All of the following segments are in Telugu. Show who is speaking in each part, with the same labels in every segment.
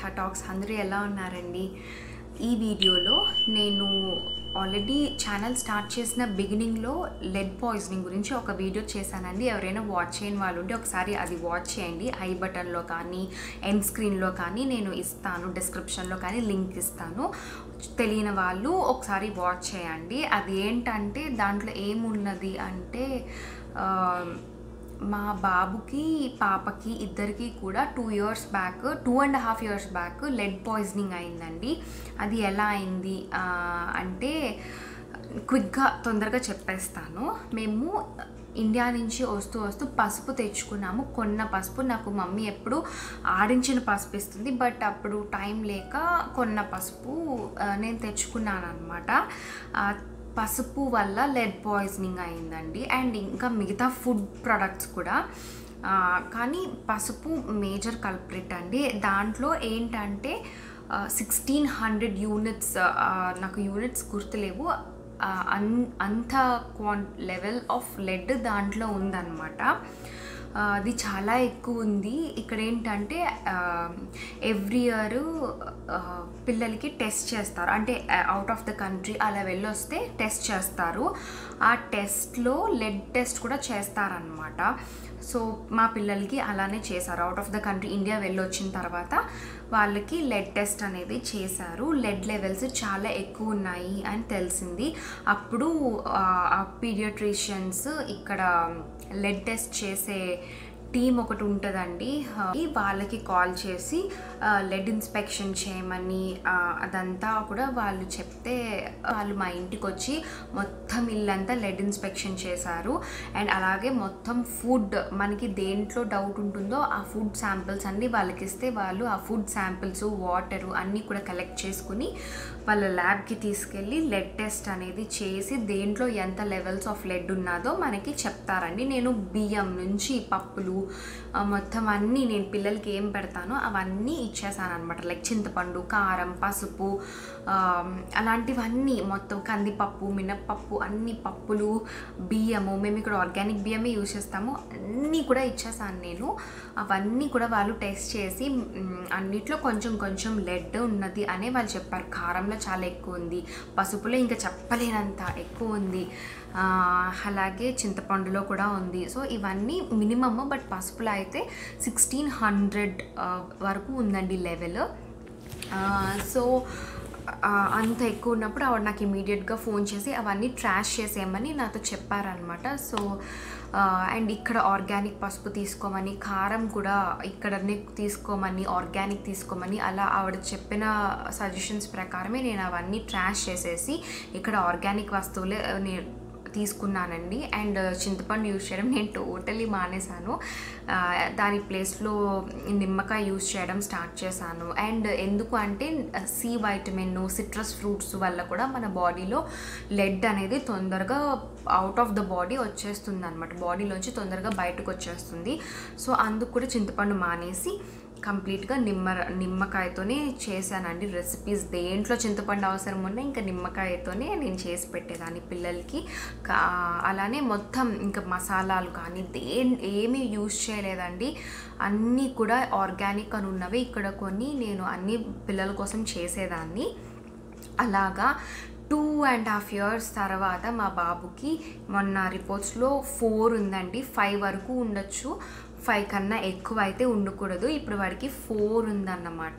Speaker 1: రేఖా టాక్స్ అందరూ ఎలా ఉన్నారండి ఈ వీడియోలో నేను ఆల్రెడీ ఛానల్ స్టార్ట్ చేసిన బిగినింగ్లో లెడ్ పాయిజనింగ్ గురించి ఒక వీడియో చేశానండి ఎవరైనా వాచ్ చేయని వాళ్ళు ఉంటే ఒకసారి అది వాచ్ చేయండి ఐ బటన్లో కానీ ఎండ్ స్క్రీన్లో కానీ నేను ఇస్తాను డిస్క్రిప్షన్లో కానీ లింక్ ఇస్తాను తెలియని వాళ్ళు ఒకసారి వాచ్ చేయండి అది ఏంటంటే దాంట్లో ఏమున్నది అంటే ఆ, మా బాబుకి పాపకి ఇద్దరికి కూడా two years back two and half years back lead poisoning అయిందండి అది ఎలా అయింది ఆ, అంటే క్విక్గా తొందరగా చెప్పేస్తాను మేము ఇండియా నుంచి వస్తూ వస్తూ పసుపు తెచ్చుకున్నాము కొన్న పసుపు నాకు మమ్మీ ఎప్పుడు ఆడించిన పసుపు ఇస్తుంది బట్ అప్పుడు టైం లేక కొన్న పసుపు ఆ, నేను తెచ్చుకున్నాను అనమాట పసుపు వల్ల లెడ్ పాయిజనింగ్ అయిందండి అండ్ ఇంకా మిగతా ఫుడ్ ప్రొడక్ట్స్ కూడా ఆ, కానీ పసుపు మేజర్ కల్ప్రిట్ అండి దాంట్లో ఏంటంటే సిక్స్టీన్ హండ్రెడ్ యూనిట్స్ నాకు యూనిట్స్ గుర్తులేవు ఆ, అన్ అంత క్వాన్ లెవెల్ ఆఫ్ లెడ్ దాంట్లో ఉందన్నమాట ఆ, అది చాలా ఎక్కువ ఉంది ఇక్కడ ఏంటంటే ఎవ్రీ ఇయర్ పిల్లలకి టెస్ట్ చేస్తారు అంటే అవుట్ ఆఫ్ ద కంట్రీ అలా వెళ్ళొస్తే టెస్ట్ చేస్తారు ఆ టెస్ట్లో లెడ్ టెస్ట్ కూడా చేస్తారనమాట సో మా పిల్లలకి అలానే చేశారు out of the country India వెళ్ళొచ్చిన తర్వాత వాళ్ళకి లెడ్ టెస్ట్ అనేది చేశారు లెడ్ లెవెల్స్ చాలా ఎక్కువ ఉన్నాయి అని తెలిసింది అప్పుడు ఆ పీడియాట్రిషియన్స్ ఇక్కడ లెడ్ టెస్ట్ చేసే టీం ఒకటి ఉంటుందండి ఆ, వాళ్ళకి కాల్ చేసి లెడ్ ఇన్స్పెక్షన్ చేయమని ఆ, అదంతా కూడా వాళ్ళు చెప్తే వాళ్ళు మా ఇంటికి వచ్చి మొత్తం ఇల్లంతా లెడ్ ఇన్స్పెక్షన్ చేశారు అండ్ అలాగే మొత్తం ఫుడ్ మనకి దేంట్లో డౌట్ ఉంటుందో ఆ ఫుడ్ శాంపిల్స్ అన్నీ వాళ్ళకి ఇస్తే వాళ్ళు ఆ ఫుడ్ శాంపిల్స్ వాటరు అన్నీ కూడా కలెక్ట్ చేసుకుని వాళ్ళ ల్యాబ్కి తీసుకెళ్ళి లెడ్ టెస్ట్ అనేది చేసి దేంట్లో ఎంత లెవెల్స్ ఆఫ్ లెడ్ ఉన్నదో మనకి చెప్తారండి నేను బియ్యం నుంచి పప్పులు ఆ, మొత్తం అన్నీ నేను పిల్లలకి ఏం పెడతానో అవన్నీ ఇచ్చేసాను అనమాట లైక్ చింతపండు కారం పసుపు ఆ, అలాంటివన్నీ మొత్తం కందిపప్పు మినప్పప్పు అన్ని పప్పులు బియ్యము మేము ఇక్కడ ఆర్గానిక్ బియ్యమే యూజ్ చేస్తాము అన్నీ కూడా ఇచ్చేసాను నేను అవన్నీ కూడా వాళ్ళు టెస్ట్ చేసి మ్, అన్నిట్లో కొంచెం కొంచెం లెడ్ ఉన్నది అనే వాళ్ళు చెప్పారు కారంలో చాలా ఎక్కువ ఉంది పసుపులో ఇంకా చెప్పలేనంత ఎక్కువ ఉంది ఆ, అలాగే చింతపండులో కూడా ఉంది సో ఇవన్నీ మినిమమ్ బట్ పసుపులో అయితే సిక్స్టీన్ హండ్రెడ్ వరకు ఉందండి లెవెల్ సో ఆ, అంత ఎక్కువ ఉన్నప్పుడు ఆవిడ నాకు ఇమీడియట్గా ఫోన్ చేసి అవన్నీ ట్రాష్ చేసేయమని నాతో చెప్పారనమాట సో అండ్ ఇక్కడ ఆర్గానిక్ పసుపు తీసుకోమని కారం కూడా ఇక్కడనే తీసుకోమని ఆర్గానిక్ తీసుకోమని అలా ఆవిడ చెప్పిన సజెషన్స్ ప్రకారమే నేను అవన్నీ ట్రాష్ చేసేసి ఇక్కడ ఆర్గానిక్ వస్తువులే ఆ, నేను తీసుకున్నానండి అండ్ చింతపండు యూజ్ చేయడం నేను టోటలీ మానేశాను ఆ, దాని ప్లేస్లో నిమ్మకాయ యూజ్ చేయడం స్టార్ట్ చేశాను అండ్ ఎందుకు అంటే సి వైటమిన్ సిట్రస్ ఫ్రూట్స్ వల్ల కూడా మన బాడీలో లెడ్ అనేది తొందరగా అవుట్ ఆఫ్ ద బాడీ వచ్చేస్తుంది అనమాట బాడీలోంచి తొందరగా బయటకు వచ్చేస్తుంది సో అందుకు కూడా చింతపండు మానేసి కంప్లీట్గా నిమ్మ నిమ్మకాయతోనే చేశానండి రెసిపీస్ దేంట్లో చింతపండు అవసరం ఉన్నా ఇంకా నిమ్మకాయతోనే నేను చేసి పెట్టేదాన్ని పిల్లలకి కా అలానే మొత్తం ఇంకా మసాలాలు కానీ దే ఏమీ యూజ్ చేయలేదండి అన్నీ కూడా ఆర్గానిక్ అని ఉన్నవి ఇక్కడ కొన్ని నేను అన్ని పిల్లల కోసం చేసేదాన్ని అలాగా టూ అండ్ హాఫ్ ఇయర్స్ తర్వాత మా బాబుకి మొన్న రిపోర్ట్స్లో ఫోర్ ఉందండి ఫైవ్ వరకు ఉండొచ్చు ఫైవ్ కన్నా ఎక్కువ అయితే ఉండకూడదు ఇప్పుడు వాడికి ఫోర్ ఉందన్నమాట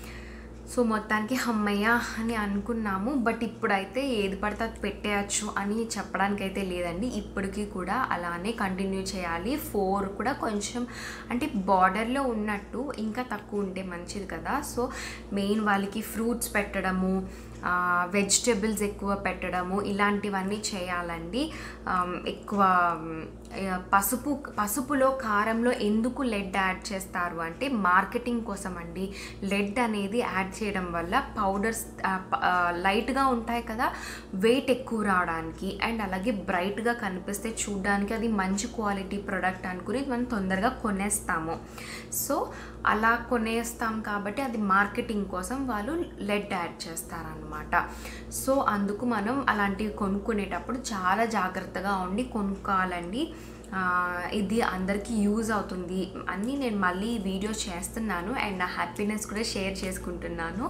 Speaker 1: సో మొత్తానికి అమ్మయ్య అని అనుకున్నాము బట్ ఇప్పుడైతే ఏది పడితే అది పెట్టేయచ్చు అని చెప్పడానికి అయితే లేదండి ఇప్పటికీ కూడా అలానే కంటిన్యూ చేయాలి ఫోర్ కూడా కొంచెం అంటే బార్డర్లో ఉన్నట్టు ఇంకా తక్కువ ఉంటే మంచిది కదా సో మెయిన్ వాళ్ళకి ఫ్రూట్స్ పెట్టడము వెజిటేబుల్స్ ఎక్కువ పెట్టడము ఇలాంటివన్నీ చేయాలండి ఆమ్, ఎక్కువ మ్, ఆ, పసుపు పసుపులో కారంలో ఎందుకు లెడ్ యాడ్ చేస్తారు అంటే మార్కెటింగ్ కోసం అండి లెడ్ అనేది యాడ్ చేయడం వల్ల పౌడర్స్ లైట్గా ఉంటాయి కదా వెయిట్ ఎక్కువ రావడానికి అండ్ అలాగే బ్రైట్గా కనిపిస్తే చూడడానికి అది మంచి క్వాలిటీ ప్రోడక్ట్ అనుకుని మనం తొందరగా కొనేస్తాము సో అలా కొనేస్తాం కాబట్టి అది మార్కెటింగ్ కోసం వాళ్ళు లెడ్ యాడ్ చేస్తారనమాట సో అందుకు మనం అలాంటివి కొనుక్కునేటప్పుడు చాలా జాగ్రత్తగా ఉండి కొనుక్కోవాలండి ఆ, ఇది అందరికీ యూజ్ అవుతుంది అన్నీ నేను మళ్ళీ వీడియో చేస్తున్నాను అండ్ నా హ్యాపీనెస్ కూడా షేర్ చేసుకుంటున్నాను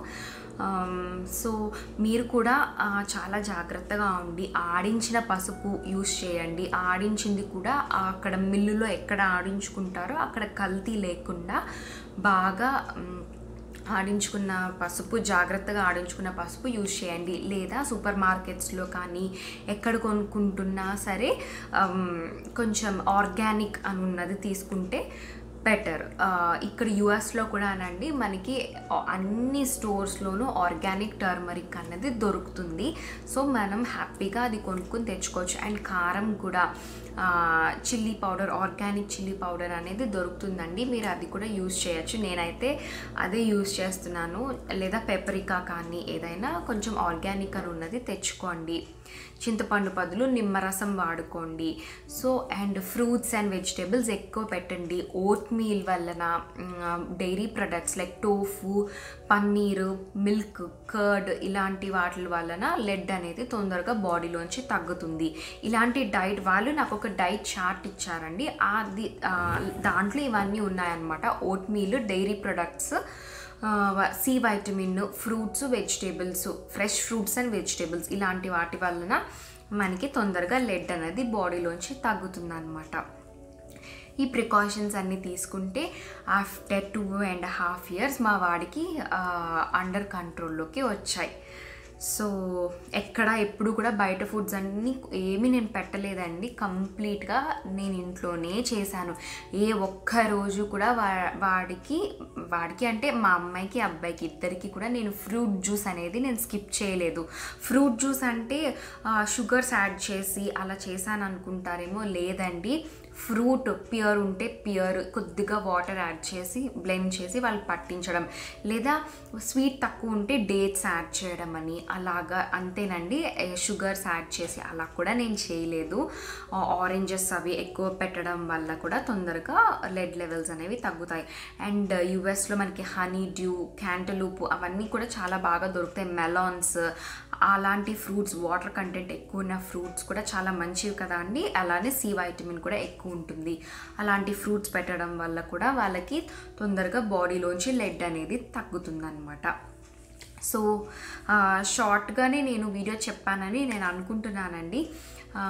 Speaker 1: సో మీరు కూడా ఆ, చాలా జాగ్రత్తగా ఉండి ఆడించిన పసుపు యూస్ చేయండి ఆడించింది కూడా అక్కడ మిల్లులో ఎక్కడ ఆడించుకుంటారో అక్కడ కల్తీ లేకుండా బాగా మ్, ఆడించుకున్న పసుపు జాగ్రత్తగా ఆడించుకున్న పసుపు యూజ్ చేయండి లేదా సూపర్ మార్కెట్స్లో కానీ ఎక్కడ కొనుక్కుంటున్నా సరే అమ్, కొంచెం ఆర్గానిక్ అని ఉన్నది తీసుకుంటే బెటర్ ఇక్కడ యుఎస్లో కూడా అనండి మనకి అన్ని స్టోర్స్లోనూ ఆర్గానిక్ టర్మరిక్ అన్నది దొరుకుతుంది సో మనం హ్యాపీగా అది కొనుక్కొని తెచ్చుకోవచ్చు అండ్ కారం కూడా chilli powder organic chilli powder అనేది దొరుకుతుందండి మీరు అది కూడా యూజ్ చేయొచ్చు నేనైతే అదే యూజ్ చేస్తున్నాను లేదా పెపరికా కానీ ఏదైనా కొంచెం ఆర్గానిక్ అని ఉన్నది తెచ్చుకోండి చింతపండు బదులు నిమ్మరసం వాడుకోండి so and fruits and vegetables ఎక్కువ పెట్టండి ఓట్ మీల్ వలన dairy products like tofu paneer milk curd ఇలాంటి వాటి వలన లెడ్ అనేది తొందరగా బాడీలోంచి తగ్గుతుంది ఇలాంటి డైట్ వాళ్ళు నాకు ఒక డైట్ చార్ట్ ఇచ్చారండి అది ఆ, దాంట్లో ఇవన్నీ ఉన్నాయన్నమాట oatmeal dairy products C vitamin fruits vegetables fresh fruits and vegetables ఇలాంటి వాటి వలన మనకి తొందరగా లెడ్ అనేది బాడీలోంచి తగ్గుతుంది అనమాట ఈ ప్రికాషన్స్ అన్నీ తీసుకుంటే after two and half years మా వాడికి అండర్ కంట్రోల్లోకి వచ్చాయి సో ఎక్కడ ఎప్పుడు కూడా బయట ఫుడ్స్ అన్నీ ఏమీ నేను పెట్టలేదండి కంప్లీట్గా నేను ఇంట్లోనే చేశాను ఏ ఒక్క రోజు కూడా వా వాడికి వాడికి అంటే మా అమ్మాయికి అబ్బాయికి ఇద్దరికి కూడా నేను ఫ్రూట్ జ్యూస్ అనేది నేను స్కిప్ చేయలేదు ఫ్రూట్ జ్యూస్ అంటే షుగర్స్ యాడ్ చేసి అలా చేశాను అనుకుంటారేమో లేదండి ఫ్రూట్ ప్యూర్ ఉంటే ప్యూర్ కొద్దిగా వాటర్ యాడ్ చేసి బ్లెండ్ చేసి వాళ్ళు పట్టించడం లేదా స్వీట్ తక్కువ ఉంటే డేట్స్ యాడ్ చేయడం అని అలాగా అంతేనండి షుగర్స్ యాడ్ చేసి అలా కూడా నేను చేయలేదు ఆరెంజెస్ అవి ఎక్కువ పెట్టడం వల్ల కూడా తొందరగా లెడ్ లెవెల్స్ అనేవి తగ్గుతాయి అండ్ యుఎస్లో మనకి హనీ డ్యూ క్యాంటలూప్ అవన్నీ కూడా చాలా బాగా దొరుకుతాయి మెలాన్స్ అలాంటి ఫ్రూట్స్ వాటర్ కంటెంట్ ఎక్కువ ఉన్న ఫ్రూట్స్ కూడా చాలా మంచివి కదా అండి అలానే సి వైటమిన్ కూడా ఎక్కువ ఉంటుంది అలాంటి ఫ్రూట్స్ పెట్టడం వల్ల కూడా వాళ్ళకి తొందరగా బాడీలోంచి లెడ్ అనేది తగ్గుతుందన్నమాట సో ఆ, షార్ట్గానే నేను వీడియో చెప్పానని నేను అనుకుంటున్నానండి ఆ,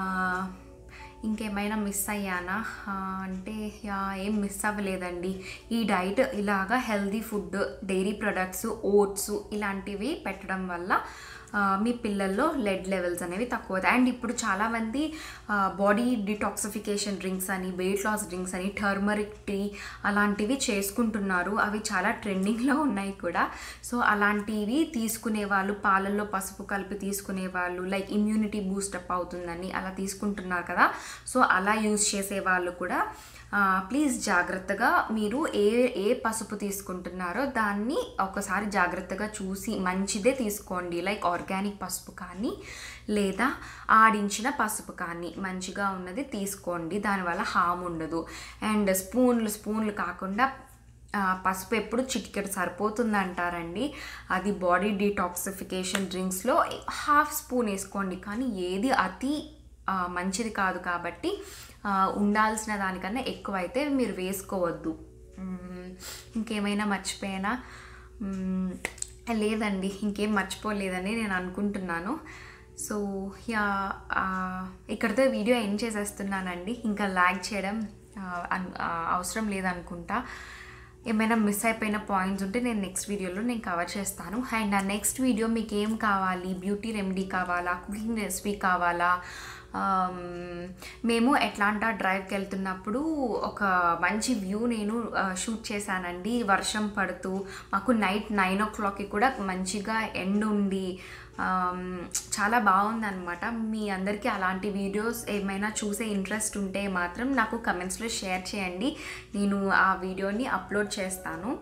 Speaker 1: ఇంకేమైనా మిస్ అయ్యానా ఆ, అంటే యా, ఏం మిస్ అవ్వలేదండి ఈ డైట్ ఇలాగా healthy food dairy products oats ఇలాంటివి పెట్టడం వల్ల ఆ, మీ పిల్లల్లో లెడ్ లెవెల్స్ అనేవి తక్కువ అవుతాయి అండ్ ఇప్పుడు చాలామంది బాడీ డిటాక్సిఫికేషన్ డ్రింక్స్ అని వెయిట్ లాస్ డ్రింక్స్ అని టర్మరిక్ టీ అలాంటివి చేసుకుంటున్నారు అవి చాలా ట్రెండింగ్లో ఉన్నాయి కూడా సో అలాంటివి తీసుకునే వాళ్ళు పాలల్లో పసుపు కలిపి తీసుకునే వాళ్ళు లైక్ ఇమ్యూనిటీ బూస్టప్ అవుతుందని అలా తీసుకుంటున్నారు కదా సో అలా యూజ్ చేసే వాళ్ళు కూడా ప్లీజ్ జాగ్రత్తగా మీరు ఏ ఏ పసుపు తీసుకుంటున్నారో దాన్ని ఒకసారి జాగ్రత్తగా చూసి మంచిదే తీసుకోండి లైక్ ఆర్గానిక్ పసుపు కానీ లేదా ఆడించిన పసుపు కానీ మంచిగా ఉన్నది తీసుకోండి దానివల్ల హామ్ ఉండదు అండ్ స్పూన్లు స్పూన్లు కాకుండా ఆ, పసుపు ఎప్పుడు చిటికెడు సరిపోతుంది అంటారండి అది బాడీ డీటాక్సిఫికేషన్ డ్రింక్స్లో హాఫ్ స్పూన్ వేసుకోండి కానీ ఏది అతి ఆ, మంచిది కాదు కాబట్టి ఆ, ఉండాల్సిన దానికన్నా ఎక్కువైతే మీరు వేసుకోవద్దు మ్మ్. ఇంకేమైనా మర్చిపోయినా మ్మ్. లేదండి ఇంకేం మర్చిపోలేదని నేను అనుకుంటున్నాను సో యా ఆ, ఇక్కడితో వీడియో ఎండ్ చేసేస్తున్నానండి ఇంకా లాగ్ చేయడం ఆ, అన్- ఆ, అవసరం లేదనుకుంటా ఏమైనా మిస్ అయిపోయిన పాయింట్స్ ఉంటే నేను నెక్స్ట్ వీడియోలో నేను కవర్ చేస్తాను అండ్ ఆ నెక్స్ట్ వీడియో మీకు ఏం కావాలి బ్యూటీ రెమెడీ కావాలా కుకింగ్ రెసిపీ కావాలా ఆమ్, మేము ఎట్లాంటా డ్రైవ్కి వెళ్తున్నప్పుడు ఒక మంచి వ్యూ నేను ఆ, షూట్ చేశానండి వర్షం పడుతూ మాకు నైట్ నైన్ ఓ క్లాక్కి కూడా మంచిగా ఎండ్ ఉండి ఆమ్, చాలా బాగుందన్నమాట మీ అందరికీ అలాంటి వీడియోస్ ఏమైనా చూసే ఇంట్రెస్ట్ ఉంటే మాత్రం నాకు కమెంట్స్లో షేర్ చేయండి నేను ఆ వీడియోని అప్లోడ్ చేస్తాను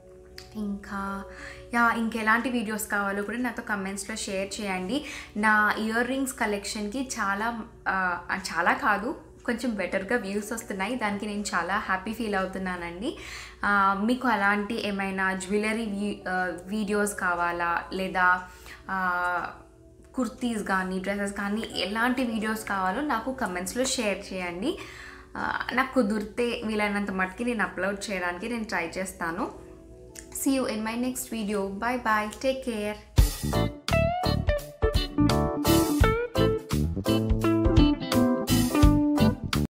Speaker 1: ఇంకా యా ఇంకెలాంటి వీడియోస్ కావాలో కూడా నాతో కమెంట్స్లో షేర్ చేయండి నా ఇయర్ రింగ్స్ కలెక్షన్కి చాలా ఆ, చాలా కాదు కొంచెం బెటర్గా వ్యూస్ వస్తున్నాయి దానికి నేను చాలా హ్యాపీ ఫీల్ అవుతున్నానండి ఆ, మీకు అలాంటి ఏమైనా జ్యువెలరీ వీడియోస్ కావాలా లేదా ఆ, కుర్తీస్ కానీ డ్రెస్సెస్ కానీ ఎలాంటి వీడియోస్ కావాలో నాకు కమెంట్స్లో షేర్ చేయండి ఆ, నాకు కుదిరితే వీలైనంత మట్టుకి నేను అప్లోడ్ చేయడానికి నేను ట్రై చేస్తాను see you in my next video bye bye take care